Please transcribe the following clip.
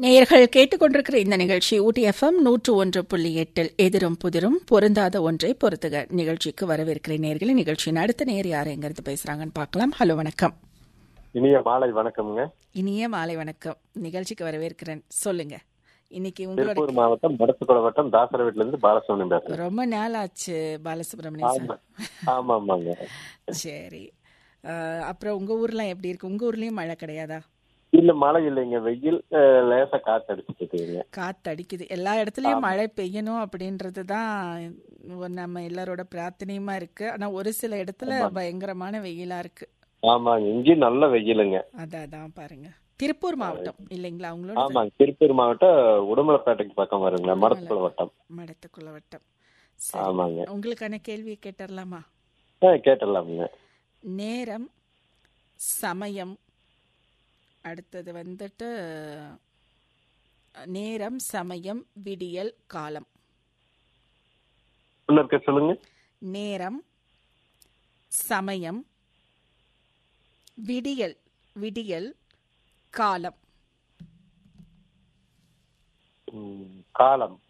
நேயர்கள் கேட்டுக்கொண்டிருக்கிற இந்த நிகழ்ச்சி ஊட்டி எஃப்எம் நூற்று ஒன்று புள்ளி எட்டில் எதிரும் புதிரும் பொருந்தாத ஒன்றை பொறுத்துக நிகழ்ச்சிக்கு வரவேற்கிற நேர்களை நிகழ்ச்சியின் அடுத்த நேர் யார் எங்கிருந்து பேசுறாங்கன்னு பார்க்கலாம் ஹலோ வணக்கம் இனிய மாலை வணக்கம்ங்க இனிய மாலை வணக்கம் நிகழ்ச்சிக்கு வரவேற்கிறேன் சொல்லுங்க இன்னைக்கு உங்களோட திருப்பூர் மாவட்டம் மடத்துக்குள வட்டம் தாசர வீட்டுல இருந்து பாலசுப்ரமணியம் பேசுறேன் ரொம்ப நாள் ஆச்சு பாலசுப்ரமணியம் ஆமா சார் ஆமா ஆமாங்க சரி அஹ், அப்புறம் உங்க ஊர்லாம் எப்படி இருக்கு உங்க ஊர்லயும் மழை கிடையாதா இல்ல மழை இல்லைங்க வெயில் அஹ், லேசா காத்து அடிச்சுட்டு இருக்குங்க காத்து அடிக்குது எல்லா இடத்துலயும் மழை பெய்யணும் அப்படின்றது தான் நம்ம எல்லாரோட பிரார்த்தனையுமா இருக்கு ஆனா ஒரு சில இடத்துல பயங்கரமான வெயிலா இருக்கு ஆமாங்க இங்கேயும் நல்ல வெயிலுங்க அதான் அதான் பாருங்க திருப்பூர் மாவட்டம் இல்லைங்களா அவங்களோட ஆமாங்க திருப்பூர் மாவட்டம் உடுமலைப்பேட்டைக்கு பக்கம் வருங்க மடத்துக்குள வட்டம் மடத்துக்குள்ள வட்டம் சரி ஆமாங்க உங்களுக்கான கேள்வியை கேட்டுடலாமா ஆ கேட்டுடலாமுங்க நேரம் சமயம் அடுத்தது வந்துட்டு நேரம் சமயம் விடியல் காலம் இன்னொரு இருக்க சொல்லுங்க நேரம் சமயம் விடியல் விடியல் காலம் ம், காலம்